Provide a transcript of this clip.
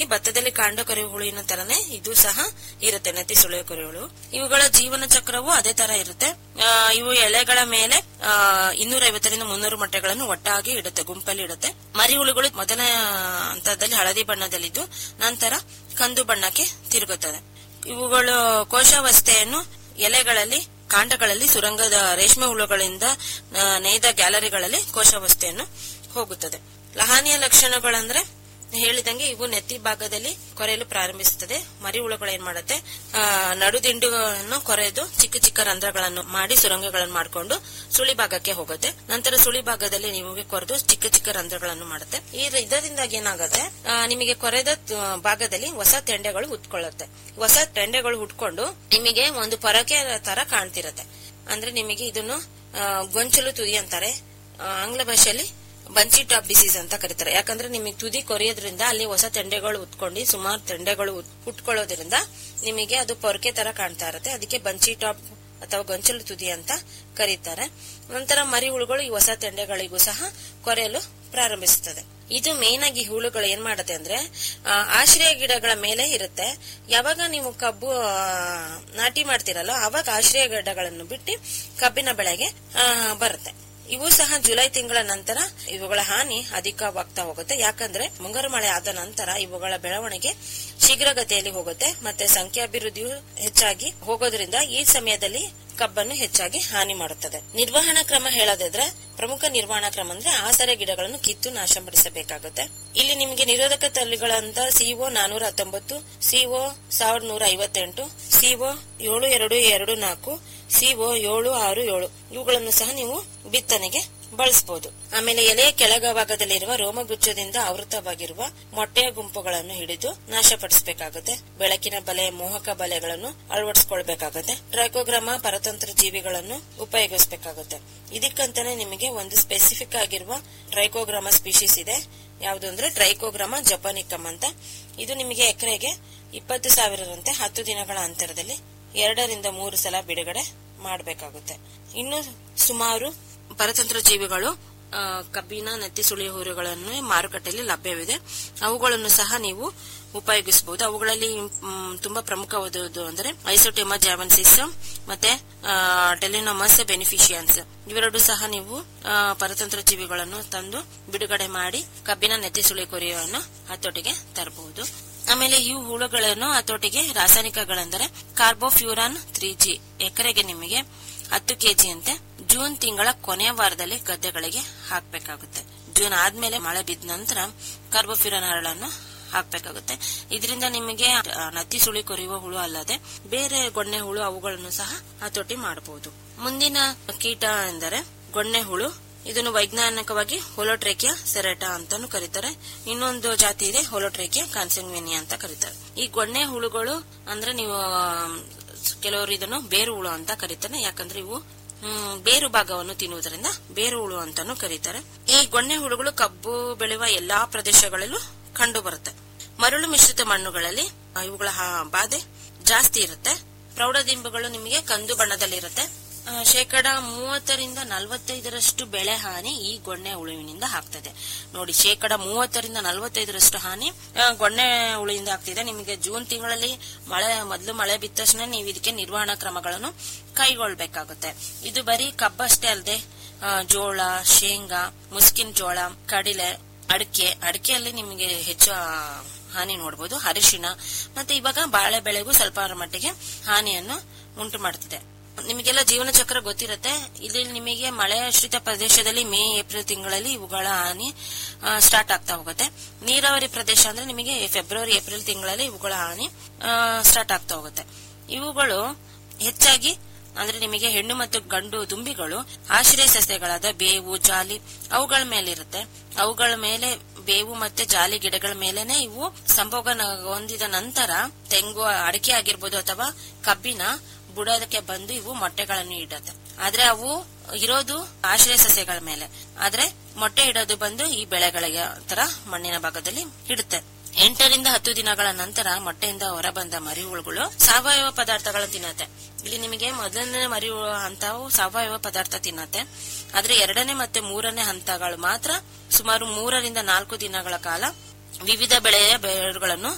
ಭತ್ತದಲ್ಲಿ ಕಾಂಡ ಕೊರೆಯುವ ಹುಳುವಿನ ತರನೇ ಇದು ಸಹ ಇರುತ್ತೆ ನೆತ್ತಿ ಸುಳಿಯ ಕೊರೆಯುಳು ಇವುಗಳ ಜೀವನ ಚಕ್ರವು ಅದೇ ತರ ಇರುತ್ತೆ ಆ, ಇವು ಎಲೆಗಳ ಮೇಲೆ ಇನ್ನೂರ ಐವತ್ತರಿಂದ ಮುನ್ನೂರು ಮೊಟ್ಟೆಗಳನ್ನು ಒಟ್ಟಾಗಿ ಇಡುತ್ತೆ ಗುಂಪಲ್ಲಿ ಇಡುತ್ತೆ ಮರಿ ಹುಳುಗಳು ಮೊದಲ ಹಂತದಲ್ಲಿ ಹಳದಿ ಬಣ್ಣದಲ್ಲಿದ್ದು ನಂತರ ಕಂದು ಬಣ್ಣಕ್ಕೆ ತಿರುಗುತ್ತದೆ ಇವುಗಳು ಕೋಶಾವಸ್ಥೆಯನ್ನು ಎಲೆಗಳಲ್ಲಿ ಕಾಂಡಗಳಲ್ಲಿ ಸುರಂಗದ ರೇಷ್ಮೆ ಹುಳುಗಳಿಂದ ಆ, ನೇಯ್ದ ಗ್ಯಾಲರಿಗಳಲ್ಲಿ ಕೋಶಾವಸ್ಥೆಯನ್ನು ಹೋಗುತ್ತದೆ ಲಹಾನಿಯ ಲಕ್ಷಣಗಳಂದ್ರೆ ಹೇಳಿದಂಗೆ ಇವು ನೆತ್ತಿ ಭಾಗದಲ್ಲಿ ಕೊರೆಯಲು ಪ್ರಾರಂಭಿಸುತ್ತದೆ ಮರಿ ಹುಳುಗಳು ಏನ್ ಮಾಡುತ್ತೆ ಆ, ನಡುದಿಂಡುಗಳನ್ನು ಕೊರೆದು ಚಿಕ್ಕ ಚಿಕ್ಕ ರಂಧ್ರಗಳನ್ನು ಮಾಡಿ ಸುರಂಗಗಳನ್ನು ಮಾಡಿಕೊಂಡು ಸುಳಿ ಭಾಗಕ್ಕೆ ಹೋಗುತ್ತೆ ನಂತರ ಸುಳಿ ಭಾಗದಲ್ಲಿ ನಿಮಗೆ ಕೊರೆದು ಚಿಕ್ಕ ಚಿಕ್ಕ ರಂಧ್ರಗಳನ್ನು ಮಾಡುತ್ತೆ ಈ ರ- ಇದರಿಂದಾಗಿ ಏನಾಗುತ್ತೆ ಆ, ನಿಮಗೆ ಕೊರೆದ ಆ, ಭಾಗದಲ್ಲಿ ಹೊಸ ತೆಂಡೆಗಳು ಹುಟ್ಕೊಳ್ಳುತ್ತೆ ಹೊಸ ತೆಂಡೆಗಳು ಹುಟ್ಕೊಂಡು ನಿಮಗೆ ಒಂದು ಪೊರಕೆ ತರ ಕಾಣ್ತಿರತ್ತೆ ಅಂದ್ರೆ ನಿಮಗೆ ಇದನ್ನು ಆ, ಗೊಂಚಲು ತುದಿ ಅಂತಾರೆ ಆ, ಆಂಗ್ಲ ಭಾಷೆಯಲ್ಲಿ ಬಂಚಿ ಟಾಪ್ ಡಿಸೀಸ್ ಅಂತ ಕರೀತಾರೆ ಯಾಕಂದ್ರೆ ನಿಮಗೆ ತುದಿ ಕೊರೆಯೋದ್ರಿಂದ ಅಲ್ಲಿ ಹೊಸ ತೆಂಡೆಗಳು ಉತ್ಕೊಂಡು ಸುಮಾರು ತೆಂಡೆಗಳು ಉತ್- ಹುಟ್ಕೊಳ್ಳೋದ್ರಿಂದ ನಿಮಗೆ ಅದು ಪೊರಕೆ ತರ ಕಾಣ್ತಾ ಇರುತ್ತೆ ಅದಕ್ಕೆ ಬಂಚಿ ಟಾಪ್ ಅಥವಾ ಗೊಂಚಲು ತುದಿ ಅಂತ ಕರೀತಾರೆ ನಂತರ ಮರಿ ಹುಳುಗಳು ಈ ಹೊಸ ತೆಂಡೆಗಳಿಗೂ ಸಹ ಕೊರೆಯಲು ಪ್ರಾರಂಭಿಸುತ್ತದೆ ಇದು ಮೇನ್ ಆಗಿ ಹುಳುಗಳು ಏನ್ ಮಾಡುತ್ತೆ ಅಂದ್ರೆ ಆ, ಆಶ್ರಯ ಗಿಡಗಳ ಮೇಲೆ ಇರುತ್ತೆ ಯಾವಾಗ ನೀವು ಕಬ್ಬು ಆ, ನಾಟಿ ಮಾಡ್ತೀರಲ್ಲ ಅವಾಗ ಆಶ್ರಯ ಗಿಡಗಳನ್ನು ಬಿಟ್ಟು ಕಬ್ಬಿನ ಬೆಳೆಗೆ ಆ, ಬರುತ್ತೆ ಇವು ಸಹ ಜುಲೈ ತಿಂಗಳ ನಂತರ ಇವುಗಳ ಹಾನಿ ಅಧಿಕವಾಗ್ತಾ ಹೋಗುತ್ತೆ ಯಾಕಂದ್ರೆ ಮುಂಗಾರು ಮಳೆ ಆದ ನಂತರ ಇವುಗಳ ಬೆಳವಣಿಗೆ ಶೀಘ್ರಗತಿಯಲ್ಲಿ ಹೋಗುತ್ತೆ ಮತ್ತೆ ಸಂಖ್ಯಾಭಿವೃದ್ಧಿಯು ಹೆಚ್ಚಾಗಿ ಹೋಗೋದ್ರಿಂದ ಈ ಸಮಯದಲ್ಲಿ ಕಬ್ಬನ್ನು ಹೆಚ್ಚಾಗಿ ಹಾನಿ ಮಾಡುತ್ತದೆ ನಿರ್ವಹಣಾ ಕ್ರಮ ಹೇಳೋದಾದ್ರೆ ಪ್ರಮುಖ ನಿರ್ವಹಣಾ ಕ್ರಮ ಅಂದ್ರೆ ಆಸರೆ ಗಿಡಗಳನ್ನು ಕಿತ್ತು ನಾಶಪಡಿಸಬೇಕಾಗುತ್ತೆ ಇಲ್ಲಿ ನಿಮಗೆ ನಿರೋಧಕ ತಳಿಗಳಂತ ಸಿಒ ನಾನೂರ ಹತ್ತೊಂಬತ್ತು ಸಿಒ ಸಾವಿರದ ನೂರ ಐವತ್ತೆಂಟು ಸಿಒ ಏಳು ಎರಡು ಎರಡು ನಾಲ್ಕು ಸಿಒ ಏಳು ಆರು ಏಳು ಇವುಗಳನ್ನು ಸಹ ನೀವು ಬಿತ್ತನೆಗೆ ಬಳಸಬಹುದು ಆಮೇಲೆ ಎಲೆಯ ಕೆಳಗಭಾಗದಲ್ಲಿರುವ ರೋಮಗುಚ್ಛದಿಂದ ಆವೃತವಾಗಿರುವ ಮೊಟ್ಟೆಯ ಗುಂಪುಗಳನ್ನು ಹಿಡಿದು ನಾಶಪಡಿಸಬೇಕಾಗುತ್ತೆ ಬೆಳಕಿನ ಬಲೆ ಮೋಹಕ ಬಲೆಗಳನ್ನು ಅಳವಡಿಸಿಕೊಳ್ಬೇಕಾಗುತ್ತೆ ಟ್ರೈಕೋಗ್ರಾಮ ಪರತಂತ್ರ ಜೀವಿಗಳನ್ನು ಉಪಯೋಗಿಸಬೇಕಾಗುತ್ತೆ ಇದಕ್ಕಂತಾನೆ ನಿಮಗೆ ಒಂದು ಸ್ಪೆಸಿಫಿಕ್ ಆಗಿರುವ ಟ್ರೈಕೋಗ್ರಾಮ ಸ್ಪೀಶೀಸ್ ಇದೆ ಯಾವುದು ಅಂದ್ರೆ ಟ್ರೈಕೋಗ್ರಾಮ ಜಪಾನಿಕಮ್ ಅಂತ ಇದು ನಿಮಗೆ ಎಕರೆಗೆ ಇಪ್ಪತ್ತು ಸಾವಿರದಂತೆ ಹತ್ತು ದಿನಗಳ ಅಂತರದಲ್ಲಿ ಎರಡರಿಂದ ಮೂರು ಸಲ ಬಿಡುಗಡೆ ಮಾಡಬೇಕಾಗುತ್ತೆ ಇನ್ನು ಸುಮಾರು ಪರತಂತ್ರ ಜೀವಿಗಳು ಆ, ಕಬ್ಬಿನ ನೆತ್ತಿ ಸುಳಿಯ ಹುರುಗಳನ್ನು ಮಾರುಕಟ್ಟೆಯಲ್ಲಿ ಲಭ್ಯವಿದೆ ಅವುಗಳನ್ನು ಸಹ ನೀವು ಉಪಯೋಗಿಸಬಹುದು ಅವುಗಳಲ್ಲಿ ಮ್, ತುಂಬಾ ಪ್ರಮುಖವಾದದ್ದು ಅಂದರೆ ಐಸೋಟೆಮಾ ಜಾವನ್ಸಿಸ್ ಮತ್ತೆ ಟೆಲಿನೋಮಸ್ ಬೆನಿಫಿಷಿಯನ್ಸ್ ಇವೆರಡು ಸಹ ನೀವು ಆ, ಪರತಂತ್ರ ಜೀವಿಗಳನ್ನು ತಂದು ಬಿಡುಗಡೆ ಮಾಡಿ ಕಬ್ಬಿನ ನೆತ್ತಿ ಸುಳಿ ಕೊರೆಯನ್ನು ಹತೋಟಿಗೆ ತರಬಹುದು ಆಮೇಲೆ ಈ ಹುಳುಗಳನ್ನು ಹತೋಟಿಗೆ ರಾಸಾಯನಿಕಗಳೆಂದರೆ ಕಾರ್ಬೋಫ್ಯೂರಾನ್ ತ್ರೀ ಜಿ ಎಕರೆಗೆ ನಿಮಗೆ ಹತ್ತು ಕೆಜಿ ಅಂತೆ ಜೂನ್ ತಿಂಗಳ ಕೊನೆಯ ವಾರದಲ್ಲಿ ಗದ್ದೆಗಳಿಗೆ ಹಾಕಬೇಕಾಗುತ್ತೆ ಜೂನ್ ಆದ್ಮೇಲೆ ಮಳೆ ಬಿದ್ದ ನಂತರ ಕಾರ್ಬೋಫ್ಯೂರಾನ್ ಹರಳನ್ನು ಹಾಕ್ಬೇಕಾಗುತ್ತೆ ಇದರಿಂದ ನಿಮಗೆ ಆ, ನತ್ತಿ ಸುಳಿ ಕೊರೆಯುವ ಹುಳು ಅಲ್ಲದೆ ಬೇರೆ ಗೊಣ್ಣೆ ಹುಳು ಅವುಗಳನ್ನು ಸಹ ಹತೋಟಿ ಮಾಡಬಹುದು ಮುಂದಿನ ಕೀಟ ಎಂದರೆ ಗೊಣ್ಣೆ ಹುಳು ಇದನ್ನು ವೈಜ್ಞಾನಿಕವಾಗಿ ಹೊಲೋಟ್ರೇಕಿಯಾ ಸೆರೆಟಾ ಅಂತಾನು ಕರೀತಾರೆ ಇನ್ನೊಂದು ಜಾತಿ ಇದೆ ಹೊಲೋಟ್ರೇಕಿಯಾ ಕಾನ್ಸೆಂಗ್ವಿನಿಯಾ ಅಂತ ಕರೀತಾರೆ ಈ ಗೊಣ್ಣೆ ಹುಳುಗಳು ಅಂದ್ರೆ ನೀವು ಆ, ಕೆಲವರು ಇದನ್ನು ಬೇರು ಹುಳು ಅಂತ ಕರೀತಾರೆ ಯಾಕಂದ್ರೆ ಇವು ಹ್ಮ್, ಬೇರು ಭಾಗವನ್ನು ತಿನ್ನುವುದರಿಂದ ಬೇರು ಹುಳು ಅಂತಾನು ಕರೀತಾರೆ ಈ ಗೊಣ್ಣೆ ಹುಳುಗಳು ಕಬ್ಬು ಬೆಳೆಯುವ ಎಲ್ಲಾ ಪ್ರದೇಶಗಳಲ್ಲೂ ಕಂಡು ಬರುತ್ತೆ ಮರಳು ಮಿಶ್ರಿತ ಮಣ್ಣುಗಳಲ್ಲಿ ಆ, ಇವುಗಳ ಹಾ- ಬಾಧೆ ಜಾಸ್ತಿ ಇರುತ್ತೆ ಪ್ರೌಢದಿಂಬುಗಳು ನಿಮಗೆ ಕಂದು ಬಣ್ಣದಲ್ಲಿರುತ್ತೆ ಆ, ಶೇಕಡ ಮೂವತ್ತರಿಂದ ನಲವತ್ತೈದರಷ್ಟು ಬೆಳೆ ಹಾನಿ ಈ ಗೊಣ್ಣೆ ಹುಳುವಿನಿಂದ ಆಗ್ತದೆ ನೋಡಿ ಶೇಕಡ ಮೂವತ್ತರಿಂದ ನಲವತ್ತೈದರಷ್ಟು ಹಾನಿ ಆ, ಗೊಣ್ಣೆ ಹುಳುವಿಂದ ಆಗ್ತಿದೆ ನಿಮಗೆ ಜೂನ್ ತಿಂಗಳಲ್ಲಿ ಮಳೆ ಮೊದಲು ಮಳೆ ಬಿದ್ದ ತಕ್ಷಣ ನೀವು ಇದಕ್ಕೆ ನಿರ್ವಹಣಾ ಕ್ರಮಗಳನ್ನು ಕೈಗೊಳ್ಬೇಕಾಗುತ್ತೆ ಇದು ಬರೀ ಕಬ್ಬಷ್ಟೇ ಅಲ್ಲದೆ ಜೋಳ ಶೇಂಗಾ ಮುಸ್ಕಿನ್ ಜೋಳ ಕಡಿಲೆ ಅಡಿಕೆ ಅಡಿಕೆಯಲ್ಲಿ ನಿಮಗೆ ಹೆಚ್ಚು ಆ, ಹಾನಿ ನೋಡಬಹುದು ಅರಿಶಿಣ ಮತ್ತೆ ಇವಾಗ ಬಾಳೆ ಬೆಳೆಗೂ ಸ್ವಲ್ಪ ಮಟ್ಟಿಗೆ ಹಾನಿಯನ್ನು ಉಂಟು ಮಾಡ್ತಿದೆ ನಿಮಗೆಲ್ಲ ಜೀವನ ಚಕ್ರ ಗೊತ್ತಿರುತ್ತೆ ಇಲ್ಲಿ ನಿಮಗೆ ಮಳೆ ಆಶ್ರಿತ ಪ್ರದೇಶದಲ್ಲಿ ಮೇ ಏಪ್ರಿಲ್ ತಿಂಗಳಲ್ಲಿ ಇವುಗಳ ಹಾನಿ ಸ್ಟಾರ್ಟ್ ಆಗ್ತಾ ಹೋಗುತ್ತೆ ನೀರಾವರಿ ಪ್ರದೇಶ ಅಂದ್ರೆ ನಿಮಗೆ ಫೆಬ್ರವರಿ ಏಪ್ರಿಲ್ ತಿಂಗಳಲ್ಲಿ ಇವುಗಳ ಹಾನಿ ಸ್ಟಾರ್ಟ್ ಆಗ್ತಾ ಹೋಗುತ್ತೆ ಇವುಗಳು ಹೆಚ್ಚಾಗಿ ಅಂದ್ರೆ ನಿಮಗೆ ಹೆಣ್ಣು ಮತ್ತು ಗಂಡು ದುಂಬಿಗಳು ಆಶ್ರಯ ಸಸ್ಯಗಳಾದ ಬೇವು ಜಾಲಿ ಅವುಗಳ ಮೇಲಿರುತ್ತೆ ಅವುಗಳ ಮೇಲೆ ಬೇವು ಮತ್ತೆ ಜಾಲಿ ಗಿಡಗಳ ಮೇಲೆನೆ ಇವು ಸಂಭೋಗ ಹೊಂದಿದ ನಂತರ ತೆಂಗು ಅಡಿಕೆ ಆಗಿರ್ಬೋದು ಅಥವಾ ಕಬ್ಬಿನ ಬುಡದಕ್ಕೆ ಬಂದು ಇವು ಮೊಟ್ಟೆಗಳನ್ನು ಇಡುತ್ತೆ ಆದ್ರೆ ಅವು ಇರೋದು ಆಶ್ರಯ ಸಸ್ಯಗಳ ಮೇಲೆ ಆದ್ರೆ ಮೊಟ್ಟೆ ಇಡೋದು ಬಂದು ಈ ಬೆಳೆಗಳಿಗೆ ತರ ಮಣ್ಣಿನ ಭಾಗದಲ್ಲಿ ಇಡುತ್ತೆ ಎಂಟರಿಂದ ಹತ್ತು ದಿನಗಳ ನಂತರ ಮೊಟ್ಟೆಯಿಂದ ಹೊರಬಂದ ಮರಿಹುಳುಗಳು ಸಾವಯವ ಪದಾರ್ಥಗಳನ್ನು ತಿನ್ನತ್ತೆ ಇಲ್ಲಿ ನಿಮಗೆ ಮೊದಲನೇ ಮರಿ ಹಂತವು ಸಾವಯವ ಪದಾರ್ಥ ತಿನ್ನತ್ತೆ ಆದ್ರೆ ಎರಡನೇ ಮತ್ತೆ ಮೂರನೇ ಹಂತಗಳು ಮಾತ್ರ ಸುಮಾರು ಮೂರರಿಂದ ನಾಲ್ಕು ದಿನಗಳ ಕಾಲ ವಿವಿಧ ಬೆಳೆಯ ಬೇರುಗಳನ್ನು